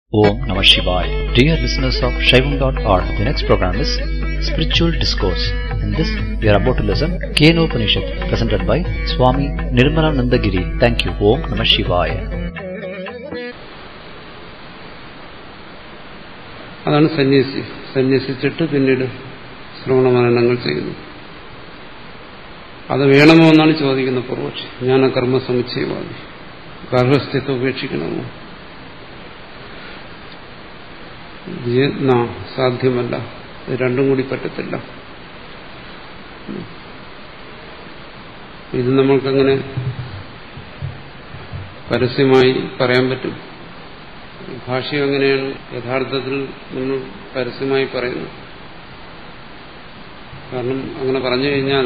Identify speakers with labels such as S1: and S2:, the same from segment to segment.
S1: Om Namah Shivaya. Dear listeners of Shaivam.org, the next program is Spiritual Discourse. In this, we are about to listen Keno Upanishad, presented by Swami Nirmalananda Giri. Thank you. Om Namah Shivaya.
S2: അതാണ് സന്യസി സന്യസിച്ചിട്ട് പിന്നീട് ശ്രവണമനനങ്ങൾ ചെയ്യുന്നു അത് വേണമോ എന്നാണ് ചോദിക്കുന്നത് പൂർവക്ഷി ജ്ഞാനകർമ്മ സമുച്ചയവാദി ഗർഭസ്ഥിത്വം ഉപേക്ഷിക്കണമോ യത്ന സാധ്യമല്ല ഇത് രണ്ടും കൂടി പറ്റത്തില്ല ഇത് നമ്മൾക്കങ്ങനെ പരസ്യമായി പറയാൻ പറ്റും ഭാഷ്യം എങ്ങനെയാണ് യഥാർത്ഥത്തിൽ നമ്മൾ പരസ്യമായി പറയുന്നത് കാരണം അങ്ങനെ പറഞ്ഞു കഴിഞ്ഞാൽ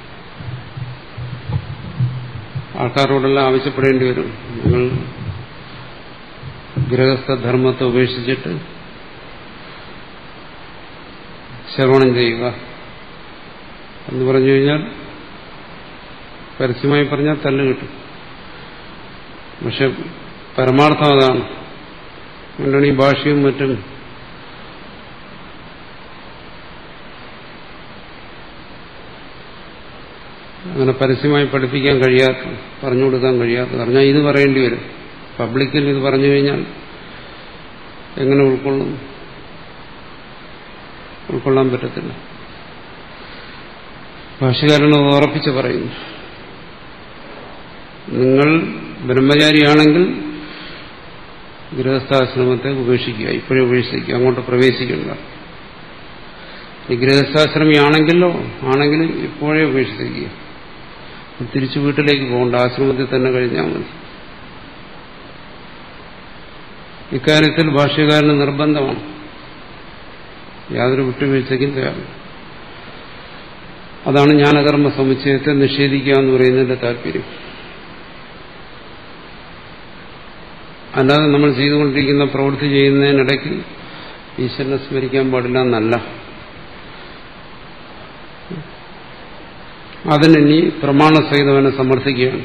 S2: ആൾക്കാരോടെല്ലാം ആവശ്യപ്പെടേണ്ടി വരും നിങ്ങൾ ഗൃഹസ്ഥധർമ്മത്തെ ഉപേക്ഷിച്ചിട്ട് ശ്രവണം ചെയ്യുക എന്ന് പറഞ്ഞു കഴിഞ്ഞാൽ പരസ്യമായി പറഞ്ഞാൽ തല്ല് കിട്ടും പക്ഷെ പരമാർത്ഥം അതാണ് അതുകൊണ്ടാണ് ഈ ഭാഷയും മറ്റും അങ്ങനെ പരസ്യമായി പഠിപ്പിക്കാൻ കഴിയാത്ത പറഞ്ഞു കൊടുക്കാൻ കഴിയാത്ത പറഞ്ഞാൽ ഇത് പറയേണ്ടി വരും പബ്ലിക്കിൽ ഇത് പറഞ്ഞു കഴിഞ്ഞാൽ എങ്ങനെ ഉൾക്കൊള്ളും ഉൾക്കൊള്ളാൻ പറ്റത്തില്ല ഭാഷകാരൻ ഉറപ്പിച്ച് പറയുന്നു നിങ്ങൾ ബ്രഹ്മചാരിയാണെങ്കിൽ ഗൃഹസ്ഥാശ്രമത്തെ ഉപേക്ഷിക്കുക ഇപ്പോഴേ ഉപേക്ഷിക്കുക അങ്ങോട്ട് പ്രവേശിക്കണ്ട ഈ ഗൃഹസ്ഥാശ്രമിയാണെങ്കിലോ ആണെങ്കിൽ ഇപ്പോഴേ ഉപേക്ഷിക്കുക തിരിച്ചു വീട്ടിലേക്ക് പോകണ്ട ആശ്രമത്തിൽ തന്നെ കഴിഞ്ഞാൽ മതി ഇക്കാര്യത്തിൽ ഭാഷ്യകാരന് നിർബന്ധമാണ് യാതൊരു വിട്ടുവീഴ്ചയ്ക്കും തയ്യാറില്ല അതാണ് ജ്ഞാനകർമ്മ സമുച്ചയത്തെ നിഷേധിക്കുക എന്ന് പറയുന്നതിന്റെ താല്പര്യം അല്ലാതെ നമ്മൾ ചെയ്തുകൊണ്ടിരിക്കുന്ന പ്രവൃത്തി ചെയ്യുന്നതിനിടയ്ക്ക് ഈശ്വരനെ സ്മരിക്കാൻ പാടില്ല എന്നല്ല അതിനി പ്രമാണസഹിതം അവനെ സമർത്ഥിക്കുകയാണ്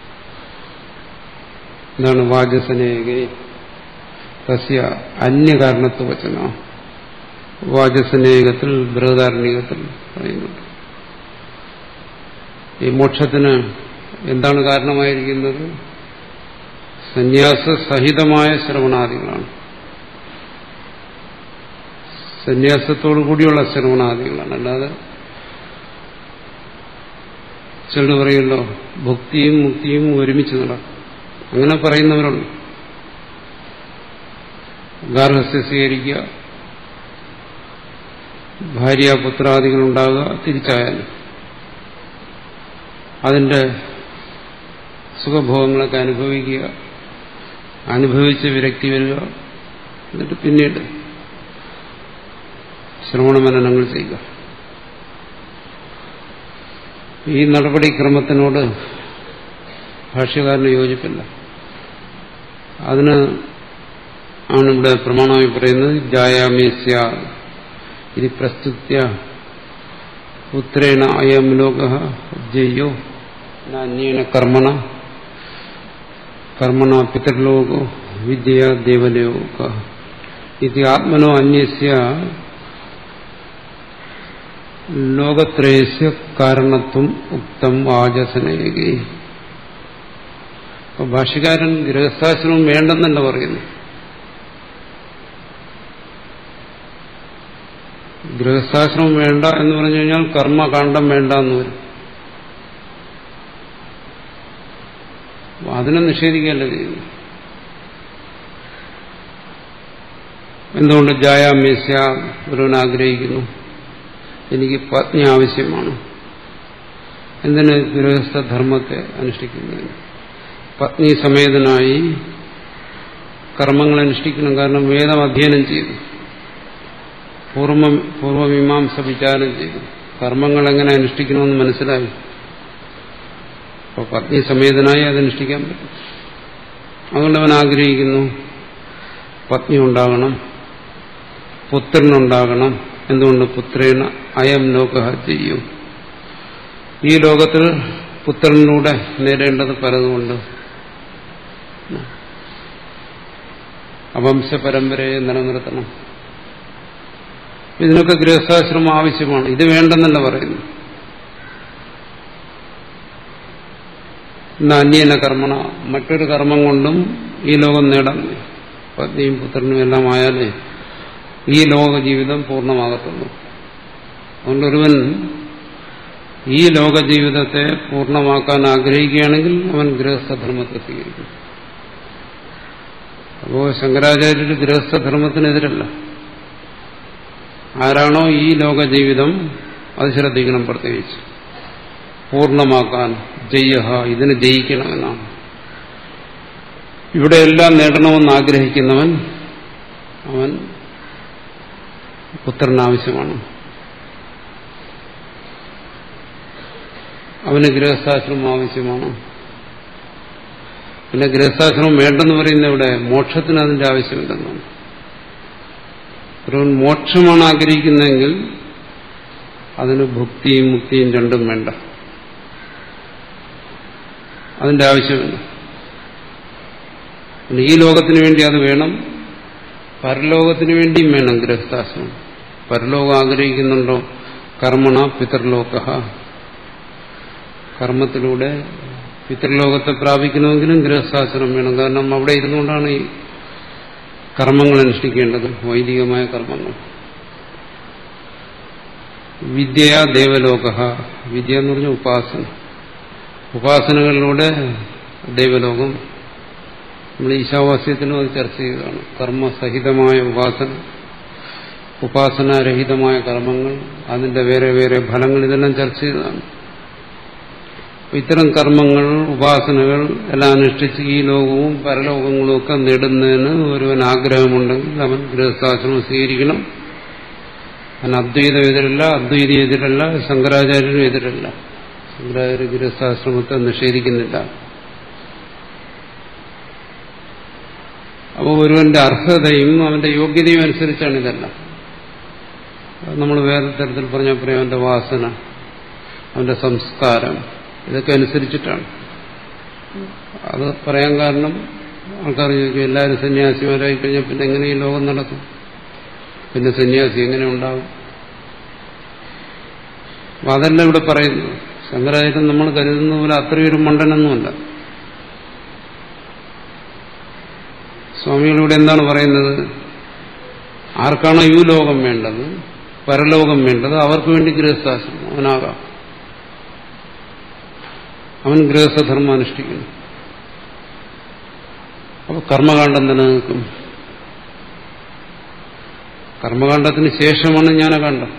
S2: എന്താണ് വാചസനേകെ തസ്യ അന്യകാരണത്വ വചന വാചസനേകത്തിൽ ബൃഹദാരണ്യകത്തിൽ പറയുന്നുണ്ട് ഈ മോക്ഷത്തിന് എന്താണ് കാരണമായിരിക്കുന്നത് സന്യാസ സഹിതമായ ശ്രവണാദികളാണ് സന്യാസത്തോടു കൂടിയുള്ള ശ്രവണാദികളാണ് അല്ലാതെ ചിലർ പറയുമല്ലോ ഭക്തിയും മുക്തിയും ഒരുമിച്ച് നടക്കും അങ്ങനെ പറയുന്നവരുണ്ട് ഗാർഹസ്യ സ്വീകരിക്കുക ഭാര്യ പുത്രാദികളുണ്ടാകുക തിരിച്ചായാലും അതിന്റെ സുഖഭോഗങ്ങളൊക്കെ അനുഭവിക്കുക അനുഭവിച്ച് വിരക്തി വരിക എന്നിട്ട് പിന്നീട് ശ്രവണമനനങ്ങൾ ചെയ്യുക ഈ നടപടിക്രമത്തിനോട് ഭാഷ്യകാരന് യോജിപ്പില്ല അതിന് ആണ് ഇവിടെ പ്രമാണമായി പറയുന്നത് ജായാമേസ്യ ഇത് പ്രസ്തുത്യ പുത്രേണ അയം ലോക ജയ്യോ അന്യേന കർമ്മണ കർമ്മണ പിതൃലോകോ വിദ്യ ദേവലോക ഇത് ആത്മനോ അന്യസ്യ ലോകത്രയസ്യ കാരണത്വം ഉക്തം വാചസനേകി അപ്പൊ ഭാഷ്യകാരൻ ഗൃഹസ്ഥാശ്രമം വേണ്ടെന്നല്ല പറയുന്നു ഗൃഹസ്ഥാശ്രമം വേണ്ട എന്ന് പറഞ്ഞു കഴിഞ്ഞാൽ കർമ്മകാന്ഡം വേണ്ട എന്ന് വരും അതിനെ നിഷേധിക്കുകയല്ല ചെയ്യുന്നു എന്തുകൊണ്ട് ജായാമേസ്യ ഒരുവൻ ആഗ്രഹിക്കുന്നു എനിക്ക് പത്നി ആവശ്യമാണ് എന്തിന് ഗൃഹസ്ഥധർമ്മത്തെ അനുഷ്ഠിക്കുന്നതിന് പത്നി സമേതനായി കർമ്മങ്ങൾ അനുഷ്ഠിക്കണം കാരണം വേദം അധ്യയനം ചെയ്തു പൂർവ പൂർവമീമാംസ വിചാരം ചെയ്തു കർമ്മങ്ങൾ എങ്ങനെ അനുഷ്ഠിക്കണമെന്ന് മനസ്സിലായി അപ്പോൾ പത്നി സമേതനായി അതനുഷ്ഠിക്കാൻ പറ്റും അതുകൊണ്ട് അവൻ ആഗ്രഹിക്കുന്നു പത്നി ഉണ്ടാകണം പുത്രനുണ്ടാകണം എന്തുകൊണ്ട് പുത്രേണ അയം ലോക ചെയ്യും ഈ ലോകത്തിൽ പുത്രനിലൂടെ നേടേണ്ടത് പലതുകൊണ്ട് അവംശ പരമ്പരയെ നിലനിർത്തണം ഇതിനൊക്കെ ഗൃഹസ്ഥാശ്രമം ആവശ്യമാണ് ഇത് വേണ്ടെന്നല്ല പറയുന്നു ഇന്ന് അന്യന കർമ്മണ മറ്റൊരു കർമ്മം കൊണ്ടും ഈ ലോകം നേടാൻ പത്നിയും പുത്രനും എല്ലാം ആയാലേ ഈ ലോക ജീവിതം പൂർണ്ണമാകത്തുള്ളൂ അതുകൊണ്ടൊരുവൻ ഈ ലോക ജീവിതത്തെ പൂർണ്ണമാക്കാൻ ആഗ്രഹിക്കുകയാണെങ്കിൽ അവൻ ഗൃഹസ്ഥധർമ്മത്തെ സ്വീകരിക്കും അപ്പോ ശങ്കരാചാര്യർ ഗൃഹസ്ഥധർമ്മത്തിനെതിരല്ല ആരാണോ ഈ ലോക ജീവിതം അത് ശ്രദ്ധിക്കണം പ്രത്യേകിച്ച് പൂർണ്ണമാക്കാൻ ജയ്യഹ ഇതിനെ ജയിക്കണമെന്നാണ് ഇവിടെ എല്ലാം നേടണമെന്ന് ആഗ്രഹിക്കുന്നവൻ അവൻ പുത്രനാവശ്യമാണ് അവന് ഗൃഹസ്ഥാശ്രമം ആവശ്യമാണ് പിന്നെ ഗൃഹസ്ഥാശ്രമം വേണ്ടെന്ന് പറയുന്ന ഇവിടെ മോക്ഷത്തിന് അതിന്റെ ആവശ്യമില്ലെന്നാണ് ഒരുവൻ മോക്ഷമാണ് ആഗ്രഹിക്കുന്നതെങ്കിൽ അതിന് ഭുക്തിയും മുക്തിയും രണ്ടും വേണ്ട അതിന്റെ ആവശ്യമില്ല പിന്നെ ഈ ലോകത്തിന് വേണ്ടി അത് വേണം പരലോകത്തിന് വേണ്ടിയും വേണം ഗൃഹസ്ഥാശ്രമം പരലോകം ആഗ്രഹിക്കുന്നുണ്ടോ കർമ്മണ പിതൃലോക കർമ്മത്തിലൂടെ പിതൃലോകത്തെ പ്രാപിക്കണമെങ്കിലും ഗൃഹസ്ഥാശ്രമം വേണം കാരണം അവിടെ ഇരുന്നുകൊണ്ടാണ് ഈ കർമ്മങ്ങൾ അനുഷ്ഠിക്കേണ്ടത് വൈദികമായ കർമ്മങ്ങൾ വിദ്യ ദേവലോക വിദ്യ എന്ന് പറഞ്ഞ ഉപാസന ഉപാസനകളിലൂടെ ദൈവലോകം നമ്മൾ ഈശാവാസ്യത്തിനും അത് ചർച്ച ചെയ്തതാണ് കർമ്മസഹിതമായ ഉപാസന ഉപാസനാരഹിതമായ കർമ്മങ്ങൾ അതിന്റെ വേറെ വേറെ ഫലങ്ങൾ ഇതെല്ലാം ചർച്ച ചെയ്തതാണ് ഇത്തരം കർമ്മങ്ങൾ ഉപാസനകൾ എല്ലാം അനുഷ്ഠിച്ച് ഈ ലോകവും പരലോകങ്ങളും ഒക്കെ നേടുന്നതിന് ഒരുവൻ ആഗ്രഹമുണ്ടെങ്കിൽ അവൻ ഗൃഹസ്ഥാശ്രമം സ്വീകരിക്കണം അവൻ അദ്വൈതം എതിരല്ല അദ്വൈതി എതിരല്ല ശങ്കരാചാര്യരും എതിരല്ല ശങ്കരാചാര്യ ഗൃഹസ്ഥാശ്രമത്തെ നിഷേധിക്കുന്നില്ല അപ്പോൾ ഒരുവന്റെ അർഹതയും അവന്റെ യോഗ്യതയും അനുസരിച്ചാണ് ഇതെല്ലാം നമ്മൾ വേറെ തരത്തിൽ പറഞ്ഞ പറയാം അവന്റെ വാസന അവന്റെ സംസ്കാരം ഇതൊക്കെ അനുസരിച്ചിട്ടാണ് അത് പറയാൻ കാരണം ആൾക്കാർ ചോദിക്കും എല്ലാവരും സന്യാസിമാരായി കഴിഞ്ഞാൽ പിന്നെ എങ്ങനെ ഈ ലോകം നടക്കും പിന്നെ സന്യാസി എങ്ങനെ ഉണ്ടാവും അപ്പൊ അതല്ല ഇവിടെ പറയുന്നത് ശങ്കരാചാര്യൻ നമ്മൾ കരുതുന്ന പോലെ അത്രയൊരു മണ്ടനൊന്നുമല്ല സ്വാമികളിവിടെ എന്താണ് പറയുന്നത് ആർക്കാണോ ഈ ലോകം വേണ്ടത് പരലോകം വേണ്ടത് അവർക്ക് വേണ്ടി ഗൃഹസ്ഥാശ്രമം അവനാകാം അവൻ ഗൃഹസ്ഥധർമ്മം അനുഷ്ഠിക്കുന്നു അപ്പൊ കർമ്മകാണ്ഡം നിലനിൽക്കും കർമ്മകാണ്ഡത്തിന് ശേഷമാണ് ജ്ഞാനകാന്ഡം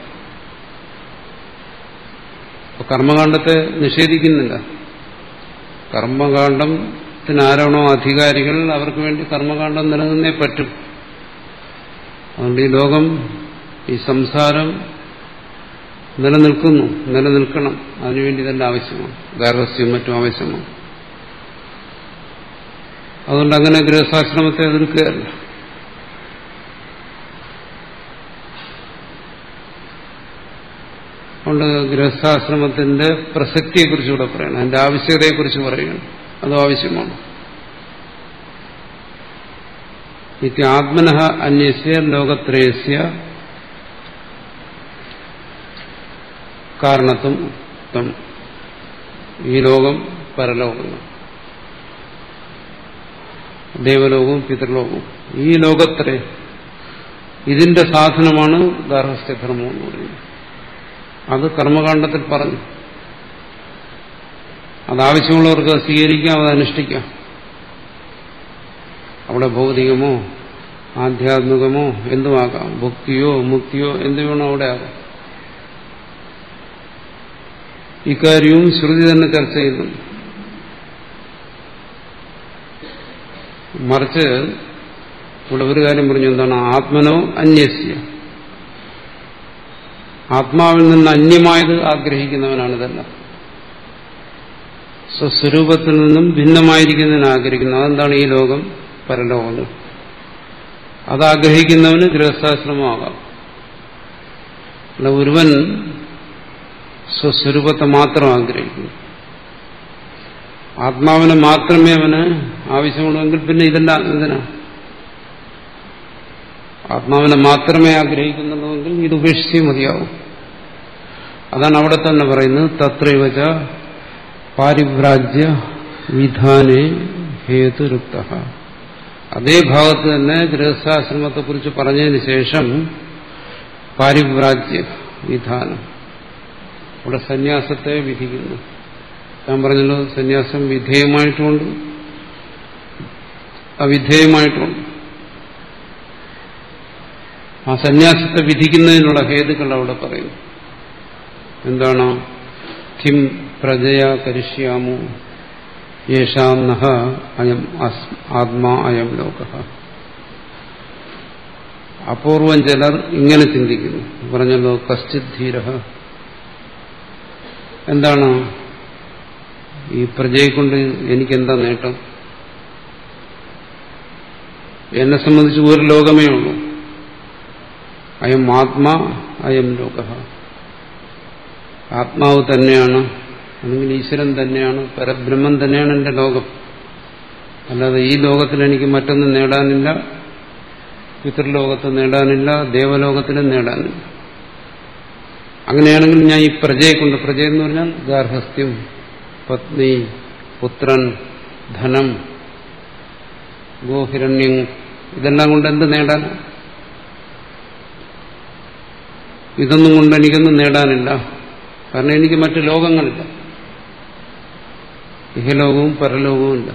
S2: അപ്പൊ കർമ്മകാണ്ഡത്തെ നിഷേധിക്കുന്നില്ല കർമ്മകാണ്ഡത്തിന് ആരാണോ അധികാരികൾ അവർക്ക് വേണ്ടി കർമ്മകാണ്ഡം നിലനിന്നേ പറ്റും അതുകൊണ്ട് ഈ ലോകം ഈ സംസാരം നിലനിൽക്കുന്നു നിലനിൽക്കണം അതിനുവേണ്ടി തന്നെ ആവശ്യമാണ് ഗാർഹസ്ഥ്യം മറ്റും ആവശ്യമാണ് അതുകൊണ്ട് അങ്ങനെ ഗൃഹസ്ഥാശ്രമത്തെ എതിർക്കുകയല്ല അതുകൊണ്ട് ഗൃഹസ്ഥാശ്രമത്തിന്റെ പ്രസക്തിയെക്കുറിച്ച് ഇവിടെ പറയണം അതിന്റെ ആവശ്യകതയെക്കുറിച്ച് പറയണം അതും ആവശ്യമാണ് നിത്യാത്മന അന്യസ്യ ലോകത്രയസ്യ കാരണത്വം ഉക്തം ഈ ലോകം പരലോകങ്ങൾ ദേവലോകവും പിതൃലോകവും ഈ ലോകത്തിലെ ഇതിന്റെ സാധനമാണ് ഗാർഹസ്ഥ്യധർമ്മം എന്ന് പറയുന്നത് അത് കർമ്മകാണ്ഡത്തിൽ പറഞ്ഞു അതാവശ്യമുള്ളവർക്ക് അത് സ്വീകരിക്കാം അത് അനുഷ്ഠിക്കാം അവിടെ ഭൗതികമോ ആധ്യാത്മികമോ എന്തുമാകാം ഭുക്തിയോ മുക്തിയോ എന്ത് വേണോ അവിടെ ആകാം ഇക്കാര്യവും ശ്രുതി തന്നെ ചർച്ച ചെയ്യുന്നു മറിച്ച് ഇവിടെ ഒരു കാര്യം പറഞ്ഞു എന്താണ് ആത്മനോ അന്യസ്യ ആത്മാവിൽ നിന്ന് അന്യമായത് ആഗ്രഹിക്കുന്നവനാണ് ഇതെല്ലാം സ്വസ്വരൂപത്തിൽ നിന്നും ഭിന്നമായിരിക്കുന്നതിന് ആഗ്രഹിക്കുന്നു അതെന്താണ് ഈ ലോകം പരലോകങ്ങൾ അതാഗ്രഹിക്കുന്നവന് ഗൃഹസ്ഥാശ്രമമാകാം അല്ല ഒരുവൻ സ്വസ്വരൂപത്തെ മാത്രം ആഗ്രഹിക്കുന്നു ആത്മാവിനെ മാത്രമേ അവന് ആവശ്യമുള്ളൂവെങ്കിൽ പിന്നെ ഇതെല്ലാം എന്തിനാ ആത്മാവിനെ മാത്രമേ ആഗ്രഹിക്കുന്നുള്ളൂവെങ്കിൽ ഇത് ഉപേക്ഷിച്ചേ മതിയാവും അതാണ് അവിടെ തന്നെ പറയുന്നത് തത്രവച പാരിഭ്രാജ്യ വിധാനെ ഹേതുരുക്ത അതേ ഭാഗത്ത് തന്നെ ഗൃഹസ്ഥാശ്രമത്തെക്കുറിച്ച് പറഞ്ഞതിന് ശേഷം പാരിഭ്രാജ്യ വിധാനം അവിടെ സന്യാസത്തെ വിധിക്കുന്നു ഞാൻ പറഞ്ഞല്ലോ സന്യാസം വിധേയമായിട്ടുമുണ്ട് അവിധേയമായിട്ടുമുണ്ട് ആ സന്യാസത്തെ വിധിക്കുന്നതിനുള്ള ഹേതുക്കൾ അവിടെ പറയുന്നു എന്താണ് കിം പ്രജയ കരിഷ്യാമോ യേശാം നഹ അയം ആത്മാ അയം ലോക അപൂർവം ചിലർ ഇങ്ങനെ ചിന്തിക്കുന്നു പറഞ്ഞല്ലോ കശ്ചിത് ധീര എന്താണ് ഈ പ്രജയെ കൊണ്ട് എനിക്കെന്താ നേട്ടം എന്നെ സംബന്ധിച്ച് ഒരു ലോകമേ ഉള്ളൂ അയം ആത്മാ അയം ലോക ആത്മാവ് തന്നെയാണ് അല്ലെങ്കിൽ ഈശ്വരൻ തന്നെയാണ് പരബ്രഹ്മം തന്നെയാണ് എന്റെ ലോകം അല്ലാതെ ഈ ലോകത്തിൽ എനിക്ക് മറ്റൊന്നും നേടാനില്ല പിതൃലോകത്ത് നേടാനില്ല ദേവലോകത്തിലും നേടാനില്ല അങ്ങനെയാണെങ്കിൽ ഞാൻ ഈ പ്രജയെ കൊണ്ട് പ്രജ എന്ന് പറഞ്ഞാൽ ഗാർഹസ്ഥ്യം പത്നി പുത്രൻ ധനം ഗോഹിരണ്യം ഇതെല്ലാം കൊണ്ട് എന്ത് നേടാൻ ഇതൊന്നും കൊണ്ട് എനിക്കൊന്നും നേടാനില്ല കാരണം എനിക്ക് മറ്റു ലോകങ്ങളില്ല ഇഹലോകവും പരലോകവും ഇല്ല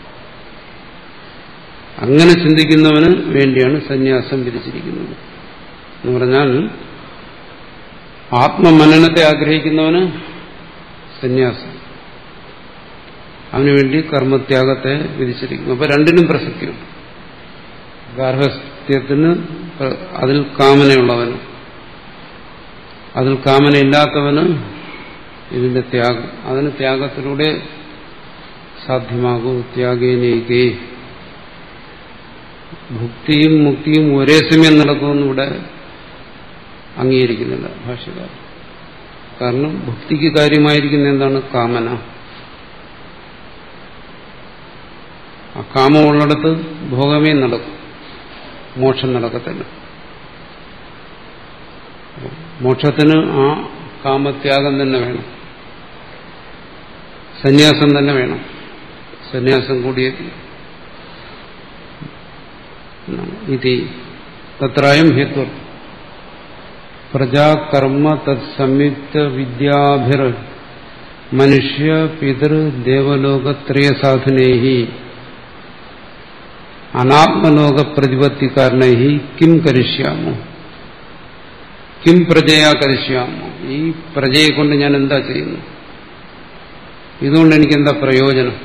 S2: അങ്ങനെ ചിന്തിക്കുന്നവന് വേണ്ടിയാണ് സന്യാസം വിധിച്ചിരിക്കുന്നത് എന്ന് പറഞ്ഞാൽ ആത്മമനനത്തെ ആഗ്രഹിക്കുന്നവന് സന്യാസം അവനുവേണ്ടി കർമ്മത്യാഗത്തെ വിധിച്ചിരിക്കുന്നു അപ്പൊ രണ്ടിനും പ്രസക്തിയുണ്ട് ഗാർഹസ്ഥ്യത്തിന് അതിൽ കാമനയുള്ളവന് അതിൽ കാമനയില്ലാത്തവന് ഇതിന്റെ ത്യാഗം അതിന് ത്യാഗത്തിലൂടെ സാധ്യമാകൂ ത്യാഗേനേകേ ഭുക്തിയും മുക്തിയും ഒരേ സമയം നടക്കുമെന്ന് ഇവിടെ അംഗീകരിക്കുന്നില്ല ഭാഷകാരൻ കാരണം ഭുക്തിക്ക് കാര്യമായിരിക്കുന്ന എന്താണ് കാമന ആ കാമമുള്ളിടത്ത് ഭോഗമേ നടക്കും മോക്ഷം നടക്കത്തില്ല മോക്ഷത്തിന് ആ കാമത്യാഗം തന്നെ വേണം സന്യാസം തന്നെ വേണം സന്യാസം കൂടിയേ ഇത് തത്രായം ഹേത്വം പ്രജാകർമ്മ തത്സംയുക്ത വിദ്യാഭിർ മനുഷ്യ പിതൃ ദേവലോകത്രയ സാധനേഹി അനാത്മലോക പ്രതിപത്തിക്കാരനെ കിം കരിഷ്യാമോ കിം പ്രജയാ കരിഷ്യാമോ ഈ പ്രജയെ കൊണ്ട് ഞാൻ എന്താ ചെയ്യുന്നു ഇതുകൊണ്ട് എനിക്കെന്താ പ്രയോജനം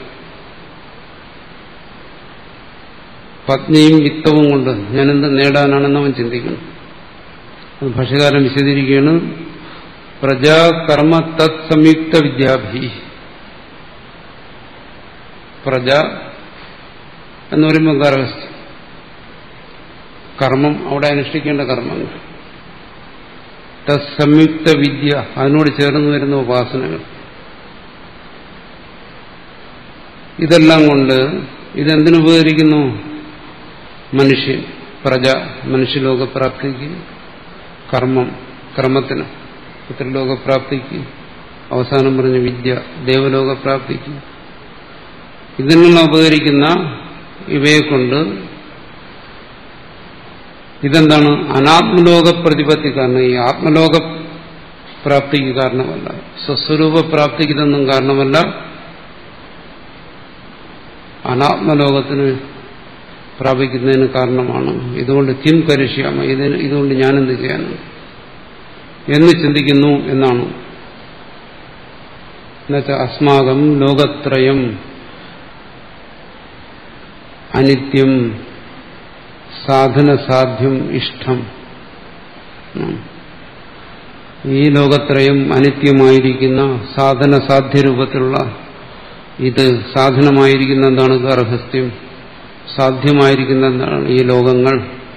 S2: പത്നിയും വിത്തവും കൊണ്ട് ഞാൻ എന്ത് നേടാനാണെന്ന് അവൻ ചിന്തിക്കുന്നു അത് ഭാഷകാരൻ വിശദീകരിക്കുകയാണ് പ്രജാകർമ്മ തത് സംയുക്ത വിദ്യാഭി പ്രജ എന്ന് പറയുമ്പോൾ ഗർഭസ്ഥ കർമ്മം അവിടെ അനുഷ്ഠിക്കേണ്ട കർമ്മങ്ങൾ തത്സംയുക്ത വിദ്യ അതിനോട് ചേർന്ന് വരുന്ന ഉപാസനകൾ ഇതെല്ലാം കൊണ്ട് ഇതെന്തിനുപകരിക്കുന്നു മനുഷ്യൻ പ്രജ മനുഷ്യലോകപ്രാപ്തിക്ക് കർമ്മം ക്രമത്തിന് പിതൃലോകപ്രാപ്തിക്ക് അവസാനം പറഞ്ഞ വിദ്യ ദേവലോകപ്രാപ്തിക്ക് ഇതിനുള്ള ഉപകരിക്കുന്ന ഇവയെ കൊണ്ട് ഇതെന്താണ് അനാത്മലോക പ്രതിപത്തി കാരണം ഈ ആത്മലോക പ്രാപ്തിക്ക് കാരണമല്ല സ്വസ്വരൂപ പ്രാപ്തിക്ക് ഇതൊന്നും കാരണമല്ല അനാത്മലോകത്തിന് പ്രാപിക്കുന്നതിന് കാരണമാണ് ഇതുകൊണ്ട് കിം കരിഷ്യാമ ഇതിന് ഇതുകൊണ്ട് ഞാനെന്ത് ചെയ്യാനും എന്ന് ചിന്തിക്കുന്നു എന്നാണ് എന്നുവെച്ചാൽ അസ്മാകം ലോകത്രയം അനിത്യം സാധനസാധ്യം ഇഷ്ടം ഈ ലോകത്രയം അനിത്യമായിരിക്കുന്ന സാധനസാധ്യ രൂപത്തിലുള്ള ഇത് സാധനമായിരിക്കുന്ന എന്താണ് ഗർഭസ്ഥ്യം സാധ്യമായിരിക്കുന്ന എന്താണ് ഈ ലോകങ്ങൾ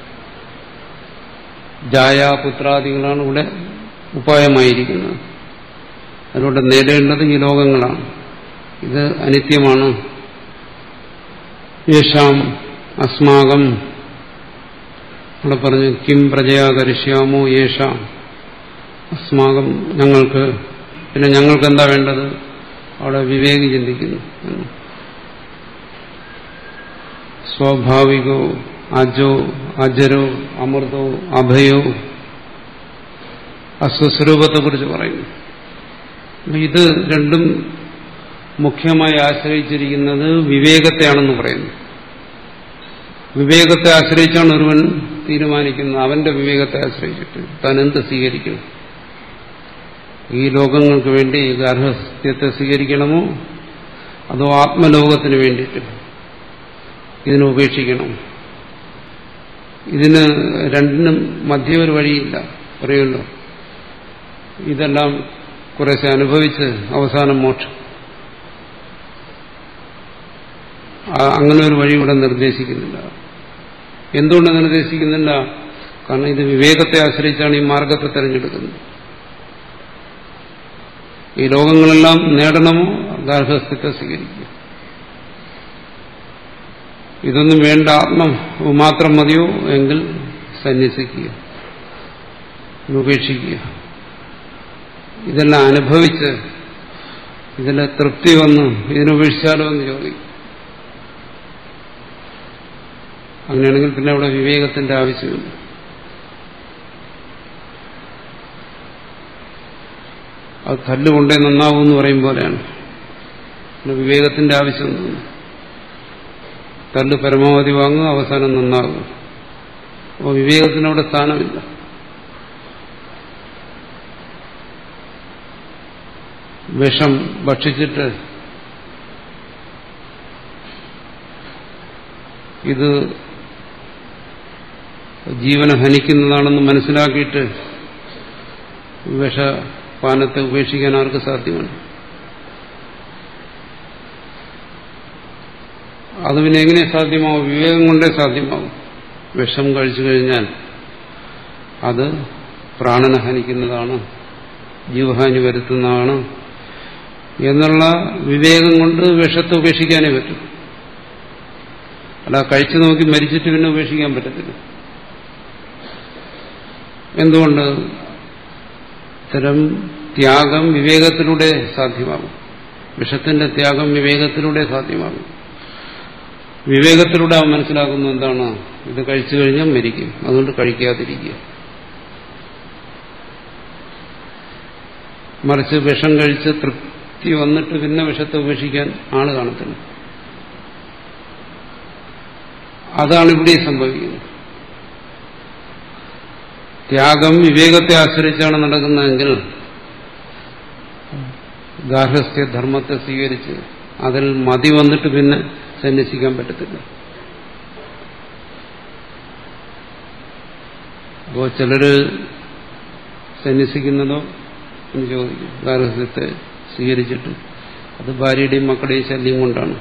S2: ജായാപുത്രാദികളാണ് ഇവിടെ ഉപായമായിരിക്കുന്നത് അതിലൂടെ നേടേണ്ടത് ഈ ലോകങ്ങളാണ് ഇത് അനിത്യമാണ് യേശാം അസ്മാകം അവിടെ പറഞ്ഞു കിം പ്രജയാ കരിഷ്യാമോ യേഷ അസ്മാകം ഞങ്ങൾക്ക് പിന്നെ ഞങ്ങൾക്ക് എന്താ വേണ്ടത് അവിടെ വിവേകി ചിന്തിക്കുന്നു എന്ന്. സ്വാഭാവികോ അജോ അജരോ അമൃതോ അഭയോ അസ്വസ്വരൂപത്തെക്കുറിച്ച് പറയുന്നു അപ്പൊ ഇത് രണ്ടും മുഖ്യമായി ആശ്രയിച്ചിരിക്കുന്നത് വിവേകത്തെയാണെന്ന് പറയുന്നു വിവേകത്തെ ആശ്രയിച്ചാണ് ഒരുവൻ തീരുമാനിക്കുന്നത് അവന്റെ വിവേകത്തെ ആശ്രയിച്ചിട്ട് താൻ എന്ത് സ്വീകരിക്കണം ഈ ലോകങ്ങൾക്ക് വേണ്ടി ഗാർഹസ്ഥ്യത്തെ സ്വീകരിക്കണമോ അതോ ആത്മലോകത്തിന് വേണ്ടിയിട്ട് ഇതിനെ ഉപേക്ഷിക്കണം ഇതിന് രണ്ടിനും മധ്യ ഒരു വഴിയില്ല പറയുമല്ലോ ഇതെല്ലാം കുറേശ്ശെ അനുഭവിച്ച് അവസാനം മോക്ഷം ആ- അങ്ങനെ ഒരു വഴി ഇവിടെ നിർദ്ദേശിക്കുന്നില്ല എന്തുകൊണ്ട് നിർദ്ദേശിക്കുന്നില്ല കാരണം ഇത് വിവേകത്തെ ആശ്രയിച്ചാണ് ഈ മാർഗത്തെ തിരഞ്ഞെടുക്കുന്നത് ഈ ലോകങ്ങളെല്ലാം നേടണമോ ഗാർഹസ്ഥ്യത്തെ സ്വീകരിക്കുക ഇതൊന്നും വേണ്ട ആത്മ മാത്രം മതിയോ എങ്കിൽ സന്യസിക്കുക ഉപേക്ഷിക്കുക ഇതെല്ലാം അനുഭവിച്ച് ഇതിലെ തൃപ്തി വന്ന് ഇതിനുപേക്ഷിച്ചാലോ എന്ന് ചോദിക്കും അങ്ങനെയാണെങ്കിൽ പിന്നെ അവിടെ വിവേകത്തിന്റെ ആവശ്യമില്ല അത് കല്ലുകൊണ്ടേ നന്നാവും എന്ന് പറയും പോലെയാണ് പിന്നെ വിവേകത്തിന്റെ ആവശ്യം തോന്നുന്നു കല്ല് പരമാവധി വാങ്ങുക അവസാനം നന്നാകുക അപ്പോൾ വിവേകത്തിനവിടെ സ്ഥാനമില്ല വിഷം ഭക്ഷിച്ചിട്ട് ഇത് ജീവനെ ഹനിക്കുന്നതാണെന്ന് മനസ്സിലാക്കിയിട്ട് വിഷപാനത്തെ ഉപേക്ഷിക്കാൻ ആർക്ക് സാധ്യമാണ് അത് പിന്നെ എങ്ങനെ സാധ്യമാവും വിവേകം കൊണ്ടേ സാധ്യമാവും വിഷം കഴിച്ചു കഴിഞ്ഞാൽ അത് പ്രാണനെ ഹനിക്കുന്നതാണ് ജീവഹാനി വരുത്തുന്നതാണ് എന്നുള്ള വിവേകം കൊണ്ട് വിഷത്തെ ഉപേക്ഷിക്കാനേ പറ്റും അല്ല കഴിച്ചു നോക്കി മരിച്ചിട്ട് പിന്നെ ഉപേക്ഷിക്കാൻ പറ്റത്തില്ല എന്തുകൊണ്ട് ഇത്തരം ത്യാഗം വിവേകത്തിലൂടെ സാധ്യമാകും വിഷത്തിന്റെ ത്യാഗം വിവേകത്തിലൂടെ സാധ്യമാകും വിവേകത്തിലൂടെ അവൻ മനസ്സിലാക്കുന്നു എന്താണ് ഇത് കഴിച്ചു കഴിഞ്ഞാൽ മരിക്കും അതുകൊണ്ട് കഴിക്കാതിരിക്കുക മറിച്ച് വിഷം കഴിച്ച് തൃപ്തി വന്നിട്ട് പിന്നെ വിഷത്തെ ഉപേക്ഷിക്കാൻ ആള് കാണത്തില്ല അതാണ് ഇവിടെ സംഭവിക്കുന്നത് ത്യാഗം വിവേകത്തെ ആശ്രയിച്ചാണ് നടക്കുന്നതെങ്കിൽ ഗാർഹസ്ഥ്യ ധർമ്മത്തെ സ്വീകരിച്ച് അതിൽ മതി വന്നിട്ട് പിന്നെ സന്യസിക്കാൻ പറ്റത്തില്ല അപ്പോൾ ചിലര് സന്യസിക്കുന്നതോ എന്ന് ചോദിക്കും ഗാർഹസ്ഥ്യത്തെ സ്വീകരിച്ചിട്ട് അത് ഭാര്യയുടെയും മക്കളുടെയും ശല്യം കൊണ്ടാണ്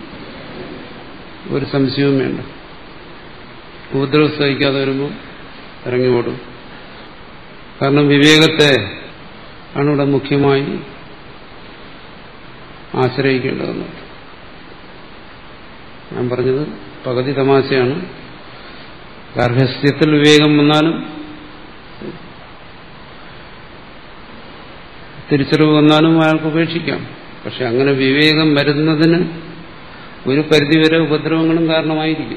S2: ഒരു സംശയവും വേണ്ട ഉപദ്രവം സഹിക്കാതെ വരുമ്പോൾ ഇറങ്ങി ഓടും കാരണം വിവേകത്തെ ആണ് ഇവിടെ മുഖ്യമായി ആശ്രയിക്കേണ്ടതെന്ന് ഞാൻ പറഞ്ഞത് പകുതി തമാശയാണ് ഗാർഹസ്ഥ്യത്തിൽ വിവേകം വന്നാലും തിരിച്ചറിവ് വന്നാലും അയാൾക്ക് ഉപേക്ഷിക്കാം പക്ഷെ അങ്ങനെ വിവേകം വരുന്നതിന് ഒരു പരിധിവരെ ഉപദ്രവങ്ങളും കാരണമായിരിക്കും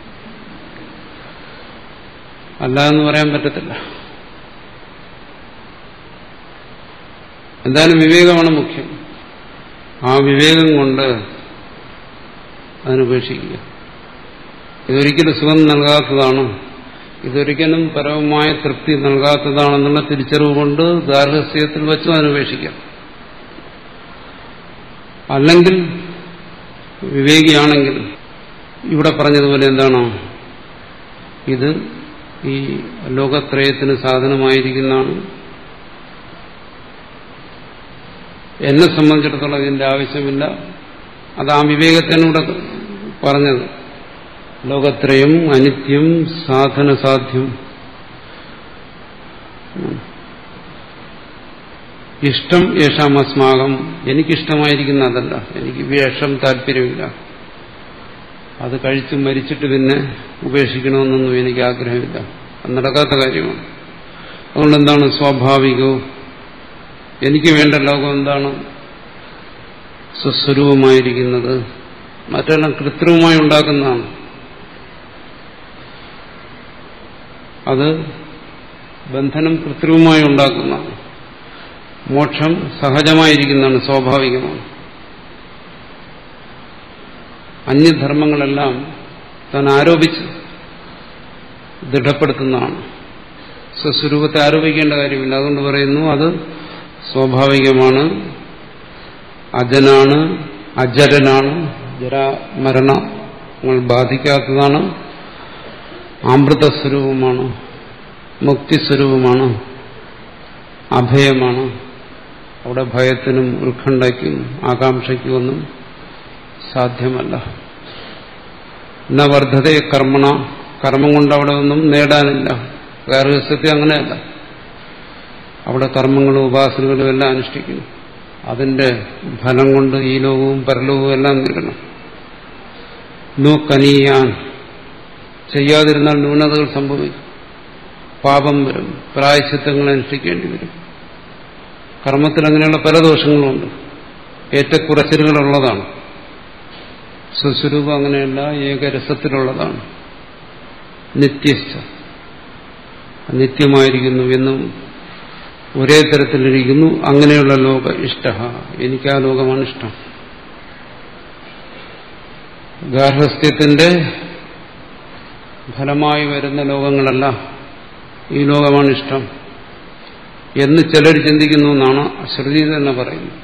S2: അല്ല എന്ന് പറയാൻ പറ്റത്തില്ല എന്തായാലും വിവേകമാണ് മുഖ്യം ആ വിവേകം കൊണ്ട് അതിനുപേക്ഷിക്കുക ഇതൊരിക്കലും സുഖം നൽകാത്തതാണ് ഇതൊരിക്കലും പരമമായ തൃപ്തി നൽകാത്തതാണെന്നുള്ള തിരിച്ചറിവ് കൊണ്ട് ഗാർഹസ്ഥ്യത്തിൽ വെച്ചും അതിനുപേക്ഷിക്കാം അല്ലെങ്കിൽ വിവേകിയാണെങ്കിൽ ഇവിടെ പറഞ്ഞതുപോലെ എന്താണോ ഇത് ഈ ലോകത്രയത്തിന് സാധനമായിരിക്കുന്നതാണ് എന്നെ സംബന്ധിച്ചിടത്തോളം ഇതിന്റെ ആവശ്യമില്ല അത് ആ വിവേകത്തിനൂടെ പറഞ്ഞത് ലോകത്രയം അനിത്യം സാധനസാധ്യം ഇഷ്ടം യേശാം അസ്മാകം എനിക്കിഷ്ടമായിരിക്കുന്ന അതല്ല എനിക്ക് വിഷം താല്പര്യമില്ല അത് കഴിച്ച് മരിച്ചിട്ട് പിന്നെ ഉപേക്ഷിക്കണമെന്നൊന്നും എനിക്ക് ആഗ്രഹമില്ല അത് നടക്കാത്ത കാര്യമാണ് അതുകൊണ്ട് എന്താണ് സ്വാഭാവികവും എനിക്ക് വേണ്ട ലോകം എന്താണ് സ്വസ്വരൂപമായിരിക്കുന്നത് മറ്റെല്ലാം കൃത്രിമമായി ഉണ്ടാക്കുന്നതാണ് അത് ബന്ധനം കൃത്രിമമായി ഉണ്ടാക്കുന്നതാണ് മോക്ഷം സഹജമായിരിക്കുന്നതാണ് സ്വാഭാവികമാണ് അന്യധർമ്മങ്ങളെല്ലാം താൻ ആരോപിച്ച് ദൃഢപ്പെടുത്തുന്നതാണ് സ്വസ്വരൂപത്തെ ആരോപിക്കേണ്ട കാര്യമില്ല അതുകൊണ്ട് പറയുന്നു അത് സ്വാഭാവികമാണ് അജനാണ് അജരനാണ് ജരാമരണങ്ങൾ ബാധിക്കാത്തതാണ് അമൃതസ്വരൂപമാണ് മുക്തിസ്വരൂപമാണ് അഭയമാണ് അവിടെ ഭയത്തിനും ഉത്കണ്ഠയ്ക്കും ആകാംക്ഷയ്ക്കും ഒന്നും സാധ്യമല്ല എന്ന വർദ്ധതയെ കർമ്മണ കർമ്മം കൊണ്ട് അവിടെ ഒന്നും നേടാനില്ല ഗാർഹസ്ഥ്യത്തെ അങ്ങനെയല്ല അവിടെ കർമ്മങ്ങളും ഉപാസനകളും എല്ലാം അനുഷ്ഠിക്കുന്നു അതിന്റെ ഫലം കൊണ്ട് ഈ ലോകവും പരലോകവും എല്ലാം നേടണം നോ കനിയാൻ ചെയ്യാതിരുന്നാൽ ന്യൂനതകൾ സംഭവിക്കും പാപം വരും പ്രായശിത്തങ്ങൾ അനുഷ്ഠിക്കേണ്ടി വരും കർമ്മത്തിൽ അങ്ങനെയുള്ള പല ദോഷങ്ങളുമുണ്ട് ഏറ്റക്കുറച്ചിലുകളുള്ളതാണ് സ്വസ്വരൂപം അങ്ങനെയല്ല ഏകരസത്തിലുള്ളതാണ് നിത്യസ്ഥ നിത്യമായിരിക്കുന്നു എന്നും ഒരേ തരത്തിലിരിക്കുന്നു അങ്ങനെയുള്ള ലോക ഇഷ്ട എനിക്ക് ആ ലോകമാണ് ഇഷ്ടം ഗാർഹസ്ഥ്യത്തിന്റെ ഫലമായി വരുന്ന ലോകങ്ങളല്ല ഈ ലോകമാണ് ഇഷ്ടം എന്ന് ചിലർ ചിന്തിക്കുന്നു എന്നാണ് ശ്രുതി തന്നെ പറയുന്നത്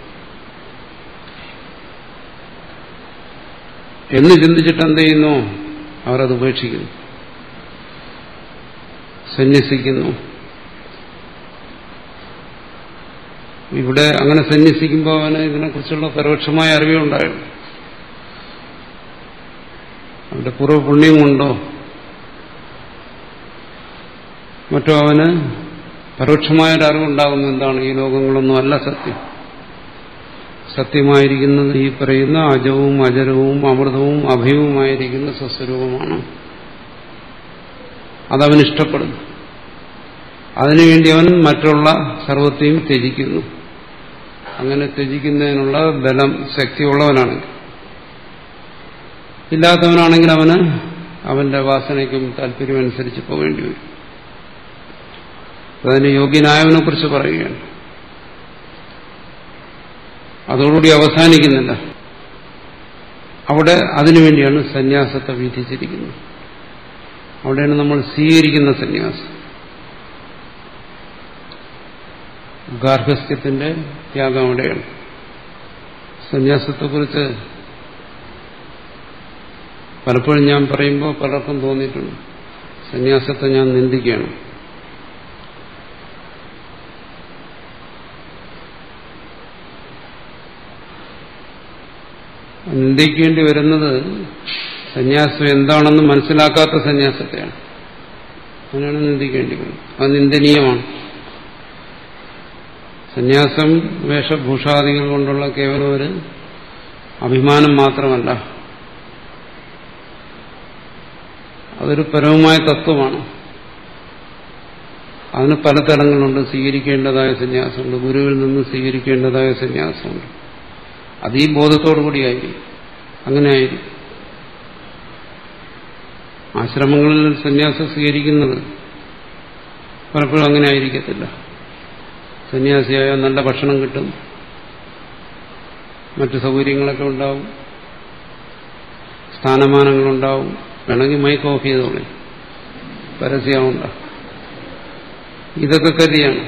S2: എന്ന് ചിന്തിച്ചിട്ട് എന്ത് ചെയ്യുന്നു അവരത് ഉപേക്ഷിക്കുന്നു സന്യസിക്കുന്നു ഇവിടെ അങ്ങനെ സന്യസിക്കുമ്പോൾ അവന് ഇതിനെക്കുറിച്ചുള്ള പരോക്ഷമായ അറിവേ ഉണ്ടായുള്ളൂ അവന്റെ പൂർവ്വപുണ്യം കൊണ്ടോ മറ്റോ അവന് പരോക്ഷമായൊരു അറിവുണ്ടാകുന്ന എന്താണ് ഈ ലോകങ്ങളൊന്നും അല്ല സത്യം സത്യമായിരിക്കുന്നത് ഈ പറയുന്ന അജവും അജരവും അമൃതവും അഭയവുമായിരിക്കുന്ന സ്വസ്വരൂപമാണ് അതവൻ ഇഷ്ടപ്പെടുന്നു അതിനുവേണ്ടി അവൻ മറ്റുള്ള സർവത്തെയും ത്യജിക്കുന്നു അങ്ങനെ ത്യജിക്കുന്നതിനുള്ള ബലം ശക്തിയുള്ളവനാണെങ്കിൽ ഇല്ലാത്തവനാണെങ്കിൽ അവന് അവന്റെ വാസനയ്ക്കും താല്പര്യമനുസരിച്ച് പോകേണ്ടി വരും അതിന് യോഗ്യനായവനെ കുറിച്ച് പറയുകയാണ് അതോടുകൂടി അവസാനിക്കുന്നില്ല അവിടെ അതിനുവേണ്ടിയാണ് സന്യാസത്തെ വിധിച്ചിരിക്കുന്നത് അവിടെയാണ് നമ്മൾ സ്വീകരിക്കുന്ന സന്യാസം ഗാർഹസ്ഥ്യത്തിന്റെ ത്യാഗം അവിടെയാണ് സന്യാസത്തെക്കുറിച്ച് പലപ്പോഴും ഞാൻ പറയുമ്പോൾ പലർക്കും തോന്നിയിട്ടുണ്ട് സന്യാസത്തെ ഞാൻ നിന്ദിക്കുകയാണ് നിന്ദിക്കേണ്ടി വരുന്നത് സന്യാസം എന്താണെന്ന് മനസ്സിലാക്കാത്ത സന്യാസത്തെയാണ് അങ്ങനെയാണ് നിന്ദിക്കേണ്ടി വരുന്നത് അത് നിന്ദനീയമാണ് സന്യാസം വേഷഭൂഷാദികൾ കൊണ്ടുള്ള കേവലം ഒരു അഭിമാനം മാത്രമല്ല അതൊരു പരമമായ തത്വമാണ് അതിന് പല തലങ്ങളുണ്ട് സ്വീകരിക്കേണ്ടതായ സന്യാസമുണ്ട് ഗുരുവിൽ നിന്ന് സ്വീകരിക്കേണ്ടതായ സന്യാസമുണ്ട് അത് ഈ ബോധത്തോടു കൂടിയായിരിക്കും അങ്ങനെ ആയിരിക്കും ആശ്രമങ്ങളിൽ സന്യാസം സ്വീകരിക്കുന്നത് പലപ്പോഴും അങ്ങനെ ആയിരിക്കത്തില്ല സന്യാസിയായ നല്ല ഭക്ഷണം കിട്ടും മറ്റു സൗകര്യങ്ങളൊക്കെ ഉണ്ടാവും സ്ഥാനമാനങ്ങളുണ്ടാവും വേണമെങ്കിൽ മൈക്ക് ഓഫ് ചെയ്തോളെ പരസ്യമുണ്ടാവും ഇതൊക്കെ കരുതിയാണ്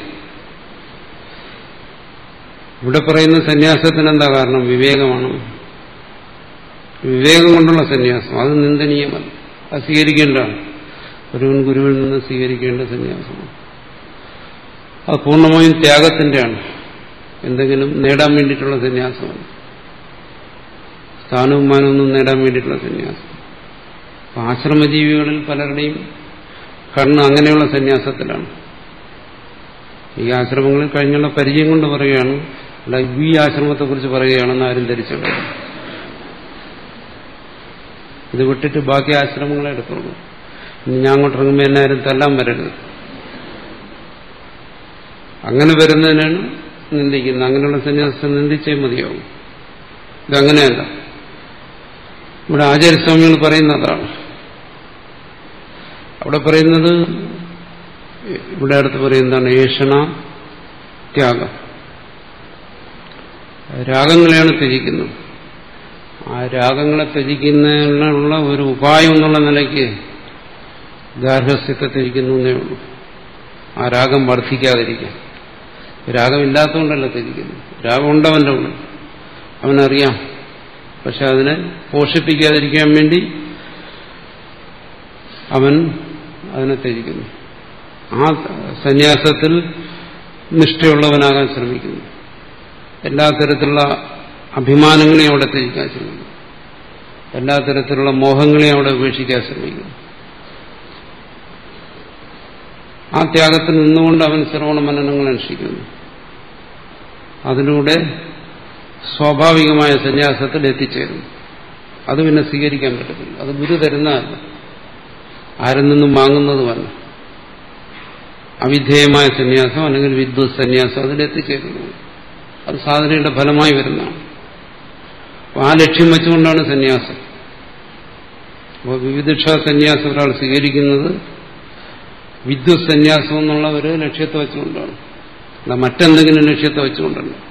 S2: ഇവിടെ പറയുന്ന സന്യാസത്തിന് എന്താ കാരണം വിവേകമാണ് വിവേകം കൊണ്ടുള്ള സന്യാസം അത് നിന്ദനീയമല്ല അത് സ്വീകരിക്കേണ്ടതാണ് ഒരുവൻ ഗുരുവിൽ നിന്ന് സ്വീകരിക്കേണ്ട സന്യാസമാണ് അത് പൂർണ്ണമായും ത്യാഗത്തിന്റെയാണ് എന്തെങ്കിലും നേടാൻ വേണ്ടിയിട്ടുള്ള സന്യാസമാണ് സ്ഥാനവും മാനമൊന്നും നേടാൻ വേണ്ടിയിട്ടുള്ള സന്യാസം ആശ്രമജീവികളിൽ പലരുടെയും കണ്ണ് അങ്ങനെയുള്ള സന്യാസത്തിലാണ് ഈ ആശ്രമങ്ങളിൽ കഴിഞ്ഞുള്ള പരിചയം കൊണ്ട് പറയുകയാണ് അല്ല ഈ ആശ്രമത്തെക്കുറിച്ച് പറയുകയാണെന്ന് ആരും ധരിച്ചു ഇത് വിട്ടിട്ട് ബാക്കി ആശ്രമങ്ങളെ എടുത്തോളൂ ഇനി ഞാൻ അങ്ങോട്ട് ഇറങ്ങുമ്പോൾ എന്നെ ആരും തല്ലാൻ വരരുത് അങ്ങനെ വരുന്നതിനാണ് നിന്ദിക്കുന്നത് അങ്ങനെയുള്ള സന്യാസത്തെ നിന്ദിച്ചേ മതിയാവും ഇതങ്ങനെയല്ല ഇവിടെ ആചാര്യസ്വാമികൾ പറയുന്നതാണ് അവിടെ പറയുന്നത് ഇവിടെ അടുത്ത് പറയുന്നതാണ് ഏഷണ ത്യാഗം രാഗങ്ങളെയാണ് ത്യജിക്കുന്നത് ആ രാഗങ്ങളെ ത്യജിക്കുന്നതിനുള്ള ഒരു ഉപായം എന്നുള്ള നിലയ്ക്ക് ഗാർഹസ്ഥ്യത്തെ ത്യജിക്കുന്നു എന്നേ ഉള്ളൂ ആ രാഗം വർദ്ധിക്കാതിരിക്കാൻ രാഗമില്ലാത്തതുകൊണ്ടല്ല ത്യജിക്കുന്നു രാഗമുണ്ടവന്റെ ഉള്ളിൽ അവനറിയാം പക്ഷെ അതിനെ പോഷിപ്പിക്കാതിരിക്കാൻ വേണ്ടി അവൻ അതിനെ ത്യജിക്കുന്നു ആ സന്യാസത്തിൽ നിഷ്ഠയുള്ളവനാകാൻ ശ്രമിക്കുന്നു എല്ലാ തരത്തിലുള്ള അഭിമാനങ്ങളെയും അവിടെ ത്യജിക്കാൻ ശ്രമിക്കുന്നു എല്ലാ തരത്തിലുള്ള മോഹങ്ങളെയും അവിടെ ഉപേക്ഷിക്കാൻ ശ്രമിക്കുന്നു ആ ത്യാഗത്തിൽ നിന്നുകൊണ്ട് അവൻ ശ്രവണ മനനങ്ങൾ അനുഷ്ഠിക്കുന്നു അതിലൂടെ സ്വാഭാവികമായ സന്യാസത്തിൽ എത്തിച്ചേരുന്നു അത് പിന്നെ സ്വീകരിക്കാൻ പറ്റത്തില്ല അത് ഗുരു തരുന്നതല്ല ആരിൽ നിന്നും വാങ്ങുന്നതുമല്ല അവിധേയമായ സന്യാസം അല്ലെങ്കിൽ വിദ്വത് സന്യാസം അതിലെത്തിച്ചേരുന്നു അത് സാധനയുടെ ഫലമായി വരുന്നതാണ് അപ്പോൾ ആ ലക്ഷ്യം വെച്ചുകൊണ്ടാണ് സന്യാസം അപ്പോൾ വിവിധ സന്യാസം ഒരാൾ സ്വീകരിക്കുന്നത് വിദ്വത് സന്യാസം എന്നുള്ള ഒരു ലക്ഷ്യത്തെ വെച്ചുകൊണ്ടാണ് അല്ല മറ്റെന്തെങ്കിലും ലക്ഷ്യത്തെ വെച്ചുകൊണ്ടല്ല